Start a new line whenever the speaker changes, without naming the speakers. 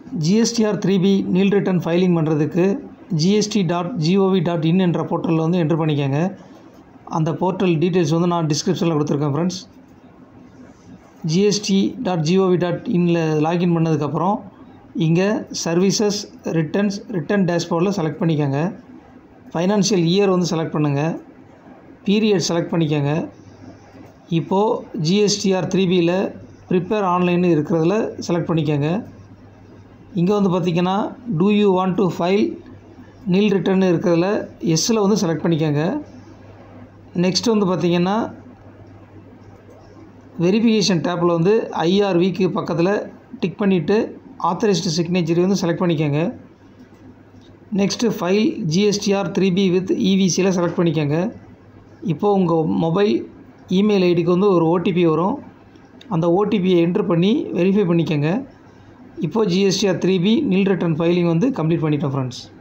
GSTR three B nil return filing பண்ணுறதுக்கு GST dot GOV dot in என்ற போர்ட்டலில் வந்து என்ட்ரு பண்ணிக்கோங்க அந்த போர்ட்டல் டீட்டெயில்ஸ் வந்து நான் டிஸ்கிரிப்ஷனில் கொடுத்துருக்கேன் friends GST dot GOV dot இனில் லாகின் பண்ணதுக்கப்புறம் இங்கே சர்வீசஸ் ரிட்டர்ன்ஸ் ரிட்டர்ன் டேஷ்போர்டில் செலக்ட் பண்ணிக்கோங்க ஃபைனான்ஷியல் இயர் வந்து செலக்ட் பண்ணுங்கள் பீரியட் செலக்ட் பண்ணிக்கோங்க இப்போது ஜிஎஸ்டிஆர் த்ரீ பியில் ப்ரிப்பேர் ஆன்லைன் இருக்கிறதுல செலக்ட் பண்ணிக்கோங்க இங்கே வந்து பார்த்திங்கன்னா do you want to file nil return இருக்கிறதுல எஸ்ஸில் வந்து செலக்ட் பண்ணிக்கோங்க நெக்ஸ்ட் வந்து பார்த்திங்கன்னா வெரிஃபிகேஷன் டேப்பில் வந்து ஐஆர்விக்கு பக்கத்தில் டிக் பண்ணிவிட்டு ஆத்தரைஸ்டு சிக்னேச்சர் வந்து செலக்ட் பண்ணிக்கோங்க next file GSTR three B with இவிசியில் செலக்ட் பண்ணிக்கோங்க இப்போது உங்கள் மொபைல் இமெயில் ஐடிக்கு வந்து ஒரு ஓடிபி வரும் அந்த ஓடிபியை என்ட்ரு பண்ணி வெரிஃபை பண்ணிக்கோங்க இப்போது GSTR three B nil return filing வந்து கம்ப்ளீட் பண்ணிட்டோம் ஃப்ரெண்ட்ஸ்